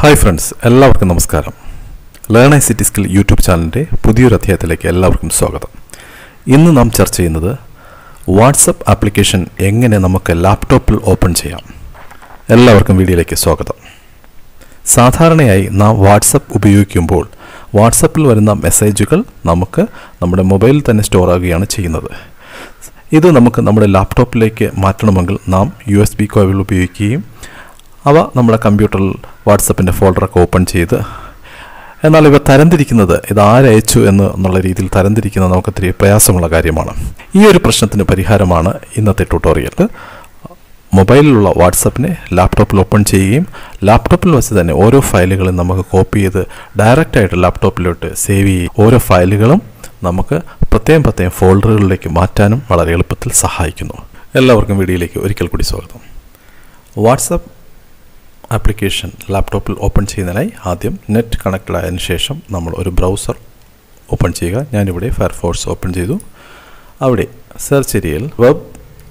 hi friends എല്ലാവർക്കും നമസ്കാരം learn I city skill YouTube ചാനലിൻ്റെ പുതിയൊരു അധ്യായത്തിലേക്ക് എല്ലാവർക്കും സ്വാഗതം ഇന്ന് നാം ചർച്ച ചെയ്യുന്നത് വാട്സപ്പ് ആപ്ലിക്കേഷൻ എങ്ങനെ നമുക്ക് ലാപ്ടോപ്പിൽ ഓപ്പൺ ചെയ്യാം എല്ലാവർക്കും വീഡിയോയിലേക്ക് സ്വാഗതം സാധാരണയായി നാം വാട്സപ്പ് ഉപയോഗിക്കുമ്പോൾ വാട്സപ്പിൽ വരുന്ന മെസ്സേജുകൾ നമുക്ക് നമ്മുടെ മൊബൈലിൽ തന്നെ സ്റ്റോർ ആകുകയാണ് ചെയ്യുന്നത് ഇത് നമുക്ക് നമ്മുടെ ലാപ്ടോപ്പിലേക്ക് മാറ്റണമെങ്കിൽ നാം യു എസ് ബി കോയിൽ ഉപയോഗിക്കുകയും അവ നമ്മുടെ കമ്പ്യൂട്ടറിൽ വാട്സപ്പിൻ്റെ ഫോൾഡറൊക്കെ ഓപ്പൺ ചെയ്ത് എന്നാൽ ഇവ തരംതിരിക്കുന്നത് ഇത് ആരയച്ചു എന്ന് എന്നുള്ള രീതിയിൽ തരംതിരിക്കുന്നത് നമുക്ക് ഒത്തിരി പ്രയാസമുള്ള കാര്യമാണ് ഈ ഒരു പ്രശ്നത്തിന് പരിഹാരമാണ് ഇന്നത്തെ ട്യൂട്ടോറിയൽ മൊബൈലിലുള്ള വാട്സപ്പിനെ ലാപ്ടോപ്പിൽ ഓപ്പൺ ചെയ്യുകയും ലാപ്ടോപ്പിൽ വെച്ച് തന്നെ ഓരോ ഫയലുകളും നമുക്ക് കോപ്പി ചെയ്ത് ഡയറക്റ്റായിട്ട് ലാപ്ടോപ്പിലോട്ട് സേവ് ചെയ്യും ഓരോ ഫയലുകളും നമുക്ക് പ്രത്യേകം പ്രത്യേകം ഫോൾഡറുകളിലേക്ക് മാറ്റാനും വളരെ എളുപ്പത്തിൽ സഹായിക്കുന്നു എല്ലാവർക്കും വീഡിയോയിലേക്ക് ഒരിക്കൽ കൂടി സ്വാഗതം വാട്സപ്പ് ആപ്ലിക്കേഷൻ ലാപ്ടോപ്പിൽ ഓപ്പൺ ചെയ്യുന്നതിനായി ആദ്യം നെറ്റ് കണക്റ്റഡ് ആയതിനു ശേഷം നമ്മൾ ഒരു ബ്രൗസർ ഓപ്പൺ ചെയ്യുക ഞാനിവിടെ ഫയർഫോഴ്സ് ഓപ്പൺ ചെയ്തു അവിടെ സെർച്ച് ഏരിയയിൽ വെബ്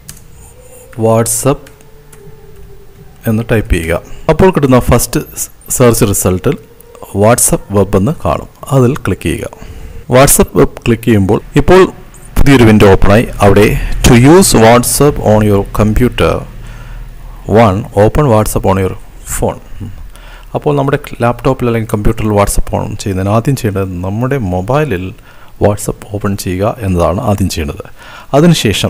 വാട്സപ്പ് എന്ന് ടൈപ്പ് ചെയ്യുക അപ്പോൾ കിട്ടുന്ന ഫസ്റ്റ് സെർച്ച് റിസൾട്ടിൽ വാട്സപ്പ് വെബ് എന്ന് കാണും അതിൽ ക്ലിക്ക് ചെയ്യുക വാട്സപ്പ് വെബ് ക്ലിക്ക് ചെയ്യുമ്പോൾ ഇപ്പോൾ പുതിയൊരു വിൻഡോ ഓപ്പണായി അവിടെ to use WhatsApp on your computer one open WhatsApp on your phone അപ്പോൾ നമ്മുടെ ലാപ്ടോപ്പിൽ അല്ലെങ്കിൽ കമ്പ്യൂട്ടറിൽ വാട്സപ്പ് ഓൺ ചെയ്യുന്നതിന് ആദ്യം ചെയ്യേണ്ടത് നമ്മുടെ മൊബൈലിൽ വാട്സപ്പ് ഓപ്പൺ ചെയ്യുക എന്നതാണ് ആദ്യം ചെയ്യേണ്ടത് അതിനുശേഷം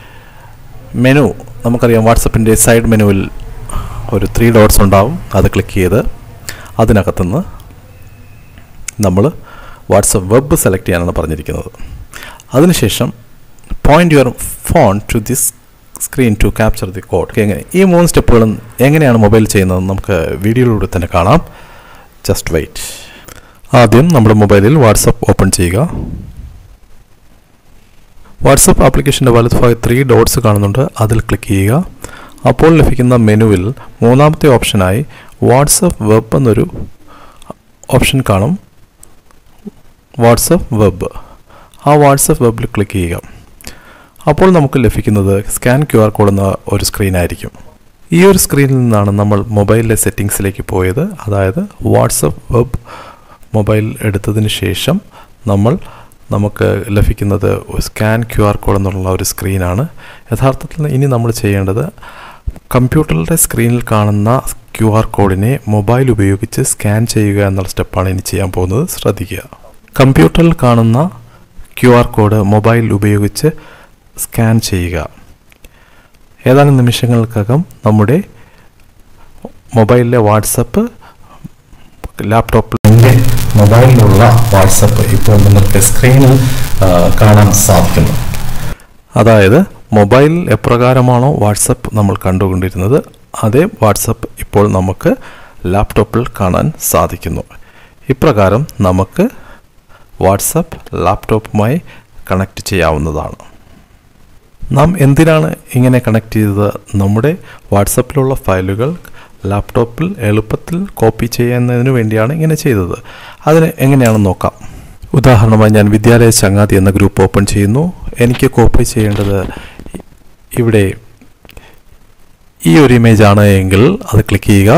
മെനു നമുക്കറിയാം വാട്സപ്പിൻ്റെ സൈഡ് മെനുവിൽ ഒരു ത്രീ ഡോട്ട്സ് ഉണ്ടാവും അത് ക്ലിക്ക് ചെയ്ത് അതിനകത്തുനിന്ന് നമ്മൾ വാട്സപ്പ് വെബ് സെലക്ട് ചെയ്യാനാണ് പറഞ്ഞിരിക്കുന്നത് അതിനുശേഷം point your phone to this screen to capture the code എങ്ങനെ ഈ മൂന്ന് സ്റ്റെപ്പുകളും എങ്ങനെയാണ് മൊബൈൽ ചെയ്യുന്നത് നമുക്ക് വീഡിയോയിലൂടെ തന്നെ കാണാം ജസ്റ്റ് വെയിറ്റ് ആദ്യം നമ്മുടെ മൊബൈലിൽ വാട്സപ്പ് ഓപ്പൺ ചെയ്യുക വാട്സപ്പ് ആപ്ലിക്കേഷൻ്റെ വലതുഭാഗത്ത് ത്രീ ഡോട്ട്സ് കാണുന്നുണ്ട് അതിൽ ക്ലിക്ക് ചെയ്യുക അപ്പോൾ ലഭിക്കുന്ന മെനുവിൽ മൂന്നാമത്തെ ഓപ്ഷനായി വാട്സപ്പ് വെബ് എന്നൊരു ഓപ്ഷൻ കാണും വാട്സപ്പ് വെബ് ആ വാട്സപ്പ് വെബിൽ ക്ലിക്ക് ചെയ്യുക അപ്പോൾ നമുക്ക് ലഭിക്കുന്നത് സ്കാൻ ക്യു ആർ കോഡ് എന്ന ഒരു സ്ക്രീൻ ആയിരിക്കും ഈ ഒരു സ്ക്രീനിൽ നിന്നാണ് നമ്മൾ മൊബൈലിലെ സെറ്റിങ്സിലേക്ക് പോയത് അതായത് വാട്സപ്പ് വെബ് മൊബൈൽ എടുത്തതിന് ശേഷം നമ്മൾ നമുക്ക് ലഭിക്കുന്നത് സ്കാൻ ക്യു ആർ കോഡ് എന്നുള്ള ഒരു സ്ക്രീനാണ് യഥാർത്ഥത്തിൽ ഇനി നമ്മൾ ചെയ്യേണ്ടത് കമ്പ്യൂട്ടറിൻ്റെ സ്ക്രീനിൽ കാണുന്ന ക്യു ആർ കോഡിനെ മൊബൈൽ ഉപയോഗിച്ച് സ്കാൻ ചെയ്യുക എന്നുള്ള സ്റ്റെപ്പാണ് ഇനി ചെയ്യാൻ പോകുന്നത് ശ്രദ്ധിക്കുക കമ്പ്യൂട്ടറിൽ കാണുന്ന ക്യു ആർ കോഡ് മൊബൈൽ ഉപയോഗിച്ച് സ്കാൻ ചെയ്യുക ഏതാനും നിമിഷങ്ങൾക്കകം നമ്മുടെ മൊബൈലിലെ വാട്സപ്പ് ലാപ്ടോപ്പിൽ എൻ്റെ മൊബൈലിലുള്ള വാട്സപ്പ് ഇപ്പോൾ നിങ്ങൾക്ക് സ്ക്രീനിൽ കാണാൻ സാധിക്കുന്നു അതായത് മൊബൈൽ എപ്രകാരമാണോ വാട്സപ്പ് നമ്മൾ കണ്ടുകൊണ്ടിരുന്നത് അതേ വാട്സപ്പ് ഇപ്പോൾ നമുക്ക് ലാപ്ടോപ്പിൽ കാണാൻ സാധിക്കുന്നു ഇപ്രകാരം നമുക്ക് വാട്സപ്പ് ലാപ്ടോപ്പുമായി കണക്ട് ചെയ്യാവുന്നതാണ് നാം എന്തിനാണ് ഇങ്ങനെ കണക്ട് ചെയ്തത് നമ്മുടെ വാട്സപ്പിലുള്ള ഫയലുകൾ ലാപ്ടോപ്പിൽ എളുപ്പത്തിൽ കോപ്പി ചെയ്യുന്നതിന് വേണ്ടിയാണ് ഇങ്ങനെ ചെയ്തത് അതിന് എങ്ങനെയാണെന്ന് നോക്കാം ഉദാഹരണമായി ഞാൻ വിദ്യാലയ ചങ്ങാതി എന്ന ഗ്രൂപ്പ് ഓപ്പൺ ചെയ്യുന്നു എനിക്ക് കോപ്പി ചെയ്യേണ്ടത് ഇവിടെ ഈ ഒരു ഇമേജ് ആണ് എങ്കിൽ അത് ക്ലിക്ക് ചെയ്യുക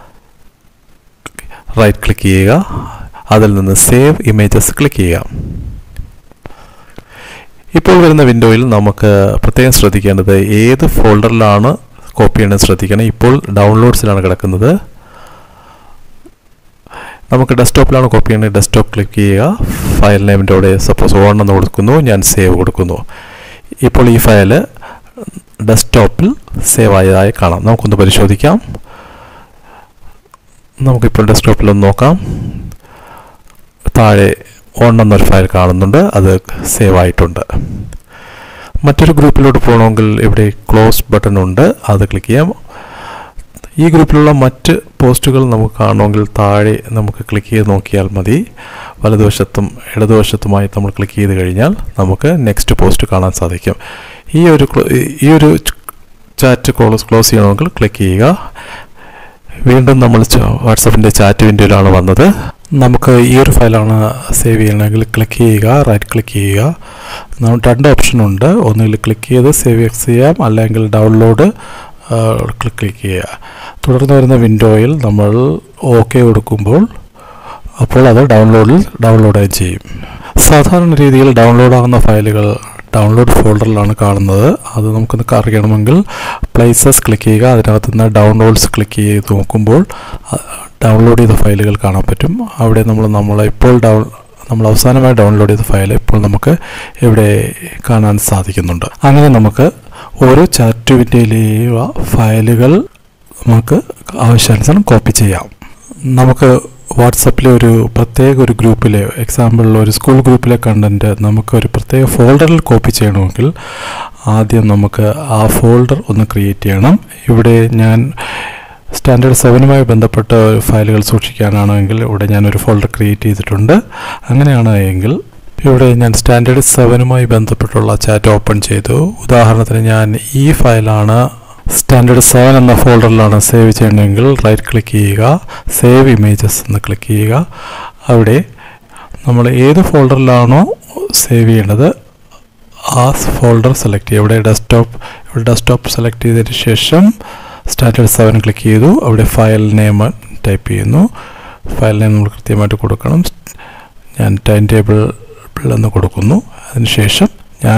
റൈറ്റ് ക്ലിക്ക് ചെയ്യുക അതിൽ നിന്ന് സേവ് ഇമേജസ് ക്ലിക്ക് ചെയ്യുക ഇപ്പോൾ വരുന്ന വിൻഡോയിൽ നമുക്ക് പ്രത്യേകം ശ്രദ്ധിക്കേണ്ടത് ഏത് ഫോൾഡറിലാണ് കോപ്പി ചെയ്യണമെന്ന് ശ്രദ്ധിക്കണം ഇപ്പോൾ ഡൗൺലോഡ്സിലാണ് കിടക്കുന്നത് നമുക്ക് ഡെസ്ക്ടോപ്പിലാണ് കോപ്പി ചെയ്യേണ്ടത് ഡെസ്ക്ടോപ്പ് ക്ലിക്ക് ചെയ്യുക ഫയൽ നെയിമിൻ്റെ അവിടെ സപ്പോസ് ഓൺ എന്ന് കൊടുക്കുന്നു ഞാൻ സേവ് കൊടുക്കുന്നു ഇപ്പോൾ ഈ ഫയൽ ഡെസ്ക്ടോപ്പിൽ സേവ് ആയതായി കാണാം നമുക്കൊന്ന് പരിശോധിക്കാം നമുക്കിപ്പോൾ ഡെസ്ക്ടോപ്പിൽ ഒന്ന് നോക്കാം താഴെ ഓൺ എന്നൊരു ഫയൽ കാണുന്നുണ്ട് അത് സേവ് ആയിട്ടുണ്ട് മറ്റൊരു ഗ്രൂപ്പിലോട്ട് പോകണമെങ്കിൽ ഇവിടെ ക്ലോസ് ബട്ടൺ ഉണ്ട് അത് ക്ലിക്ക് ചെയ്യാം ഈ ഗ്രൂപ്പിലുള്ള മറ്റ് പോസ്റ്റുകൾ നമുക്ക് കാണണമെങ്കിൽ താഴെ നമുക്ക് ക്ലിക്ക് ചെയ്ത് നോക്കിയാൽ മതി വലതുവശത്തും ഇടതുവശത്തുമായി നമ്മൾ ക്ലിക്ക് ചെയ്ത് കഴിഞ്ഞാൽ നമുക്ക് നെക്സ്റ്റ് പോസ്റ്റ് കാണാൻ സാധിക്കും ഈ ഒരു ഈ ഒരു ചാറ്റ് ക്ലോസ് ക്ലോസ് ചെയ്യണമെങ്കിൽ ക്ലിക്ക് ചെയ്യുക വീണ്ടും നമ്മൾ വാട്സപ്പിൻ്റെ ചാറ്റ് വിൻഡോയിലാണ് വന്നത് നമുക്ക് ഈ ഒരു ഫയലാണ് സേവ് ചെയ്യണമെങ്കിൽ ക്ലിക്ക് ചെയ്യുക റൈറ്റ് ക്ലിക്ക് ചെയ്യുക രണ്ട് ഓപ്ഷൻ ഉണ്ട് ഒന്നുകിൽ ക്ലിക്ക് ചെയ്ത് സേവ് എക്സ് ചെയ്യാം അല്ലെങ്കിൽ ഡൗൺലോഡ് ക്ലിക്ക് ക്ലിക്ക് ചെയ്യുക തുടർന്ന് വരുന്ന വിൻഡോയിൽ നമ്മൾ ഓക്കെ കൊടുക്കുമ്പോൾ അപ്പോൾ അത് ഡൗൺലോഡിൽ ഡൗൺലോഡ് ചെയ്യും സാധാരണ രീതിയിൽ ഡൗൺലോഡ് ആകുന്ന ഫയലുകൾ ഡൗൺലോഡ് ഫോൾഡറിലാണ് കാണുന്നത് അത് നമുക്കൊന്ന് അറിയണമെങ്കിൽ പ്ലേസസ് ക്ലിക്ക് ചെയ്യുക അതിനകത്ത് നിന്ന് ഡൗൺലോഡ്സ് ക്ലിക്ക് ചെയ്ത് നോക്കുമ്പോൾ ഡൗൺലോഡ് ചെയ്ത ഫയലുകൾ കാണാൻ പറ്റും അവിടെ നമ്മൾ നമ്മൾ ഇപ്പോൾ ഡൗൺ നമ്മൾ അവസാനമായി ഡൗൺലോഡ് ചെയ്ത ഫയൽ ഇപ്പോൾ നമുക്ക് ഇവിടെ കാണാൻ സാധിക്കുന്നുണ്ട് അങ്ങനെ നമുക്ക് ഓരോ ചാറ്റ് വിൻഡോയിലെയും ഫയലുകൾ നമുക്ക് ആവശ്യാനുസരണം കോപ്പി ചെയ്യാം നമുക്ക് വാട്സപ്പിലെ ഒരു പ്രത്യേക ഒരു ഗ്രൂപ്പിലെ എക്സാമ്പിളിൽ ഒരു സ്കൂൾ ഗ്രൂപ്പിലെ കണ്ടൻറ്റ് നമുക്ക് ഒരു പ്രത്യേക ഫോൾഡറിൽ കോപ്പി ചെയ്യണമെങ്കിൽ ആദ്യം നമുക്ക് ആ ഫോൾഡർ ഒന്ന് ക്രിയേറ്റ് ചെയ്യണം ഇവിടെ ഞാൻ സ്റ്റാൻഡേർഡ് സെവനുമായി ബന്ധപ്പെട്ട ഫയലുകൾ സൂക്ഷിക്കാനാണെങ്കിൽ ഇവിടെ ഞാനൊരു ഫോൾഡർ ക്രിയേറ്റ് ചെയ്തിട്ടുണ്ട് അങ്ങനെയാണ് എങ്കിൽ ഇവിടെ ഞാൻ സ്റ്റാൻഡേർഡ് സെവനുമായി ബന്ധപ്പെട്ടുള്ള ചാറ്റ് ഓപ്പൺ ചെയ്തു ഉദാഹരണത്തിന് ഞാൻ ഈ ഫയലാണ് സ്റ്റാൻഡേർഡ് സെവൻ എന്ന ഫോൾഡറിലാണ് സേവ് ചെയ്യണമെങ്കിൽ റൈറ്റ് ക്ലിക്ക് ചെയ്യുക സേവ് ഇമേജസ് എന്ന് ക്ലിക്ക് ചെയ്യുക അവിടെ നമ്മൾ ഏത് ഫോൾഡറിലാണോ സേവ് ചെയ്യേണ്ടത് ആ ഫോൾഡർ സെലക്ട് ചെയ്യുക ഇവിടെ ഡെസ്ക്ടോപ്പ് ഇവിടെ ഡെസ്ക്ടോപ്പ് സെലക്ട് ചെയ്തതിന് ശേഷം സ്റ്റാൻഡേർഡ് സെവൻ ക്ലിക്ക് ചെയ്തു അവിടെ ഫയൽ നെയിം ടൈപ്പ് ചെയ്യുന്നു ഫയൽ നെയിം നമ്മൾ കൃത്യമായിട്ട് കൊടുക്കണം ഞാൻ ടൈം ടേബിൾ എന്ന് കൊടുക്കുന്നു അതിനുശേഷം ഞാൻ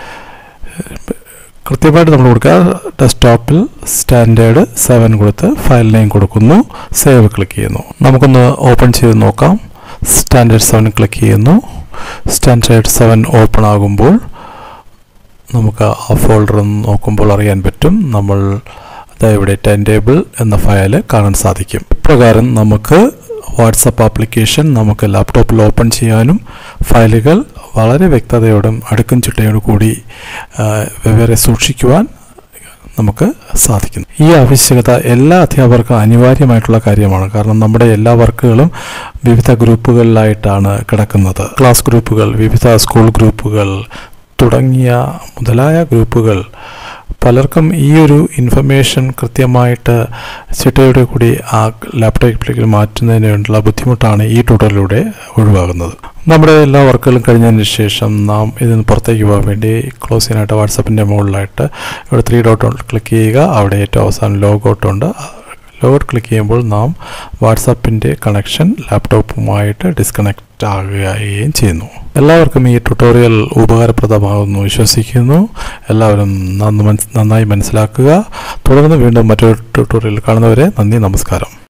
കൃത്യമായിട്ട് നമ്മൾ കൊടുക്കുക ഡെസ്ക്ടോപ്പിൽ സ്റ്റാൻഡേർഡ് സെവൻ കൊടുത്ത് ഫയൽ നെയിം കൊടുക്കുന്നു സേവ് ക്ലിക്ക് ചെയ്യുന്നു നമുക്കൊന്ന് ഓപ്പൺ ചെയ്ത് നോക്കാം സ്റ്റാൻഡേർഡ് സെവൻ ക്ലിക്ക് ചെയ്യുന്നു സ്റ്റാൻഡേർഡ് സെവൻ ഓപ്പൺ ആകുമ്പോൾ നമുക്ക് ആ ഫോൾഡർ നോക്കുമ്പോൾ അറിയാൻ പറ്റും നമ്മൾ ഇവിടെ ടൈം ടേബിൾ എന്ന ഫയൽ കാണാൻ സാധിക്കും ഇപ്രകാരം നമുക്ക് വാട്സപ്പ് ആപ്ലിക്കേഷൻ നമുക്ക് ലാപ്ടോപ്പിൽ ഓപ്പൺ ചെയ്യാനും ഫയലുകൾ വളരെ വ്യക്തതയോടും അടുക്കും ചിട്ടയോടും കൂടി വെവ്വേറെ സൂക്ഷിക്കുവാൻ നമുക്ക് സാധിക്കുന്നു ഈ ആവശ്യകത എല്ലാ അധ്യാപകർക്കും അനിവാര്യമായിട്ടുള്ള കാര്യമാണ് കാരണം നമ്മുടെ എല്ലാ വർക്കുകളും വിവിധ ഗ്രൂപ്പുകളിലായിട്ടാണ് കിടക്കുന്നത് ക്ലാസ് ഗ്രൂപ്പുകൾ വിവിധ സ്കൂൾ ഗ്രൂപ്പുകൾ തുടങ്ങിയ മുതലായ ഗ്രൂപ്പുകൾ പലർക്കും ഈ ഒരു ഇൻഫർമേഷൻ കൃത്യമായിട്ട് ചിട്ടയുടെ കൂടി ആ ലാപ്ടോപ്പിലേക്ക് മാറ്റുന്നതിന് വേണ്ടിയുള്ള ബുദ്ധിമുട്ടാണ് ഈ ട്യൂട്ടറിലൂടെ ഒഴിവാകുന്നത് നമ്മുടെ എല്ലാ വർക്കുകളും കഴിഞ്ഞതിന് ശേഷം നാം ഇതിന് പുറത്തേക്ക് പോകാൻ വേണ്ടി ക്ലോസ് ചെയ്യാനായിട്ട് വാട്സപ്പിൻ്റെ മുകളിലായിട്ട് ഇവിടെ ത്രീ ഡോട്ട് ക്ലിക്ക് ചെയ്യുക അവിടെ ഏറ്റവും അവസാനം ലോഗൗട്ട് ഉണ്ട് ലോഗൗട്ട് ക്ലിക്ക് ചെയ്യുമ്പോൾ നാം വാട്സപ്പിൻ്റെ കണക്ഷൻ ലാപ്ടോപ്പുമായിട്ട് ഡിസ്കണക്റ്റ് ആകുകയും ചെയ്യുന്നു എല്ലാവർക്കും ഈ ട്യൂട്ടോറിയൽ ഉപകാരപ്രദമാകുന്നു വിശ്വസിക്കുന്നു എല്ലാവരും നന്നായി മനസ്സിലാക്കുക തുടർന്ന് വീണ്ടും മറ്റൊരു ട്യൂട്ടോറിയൽ കാണുന്നവരെ നന്ദി നമസ്കാരം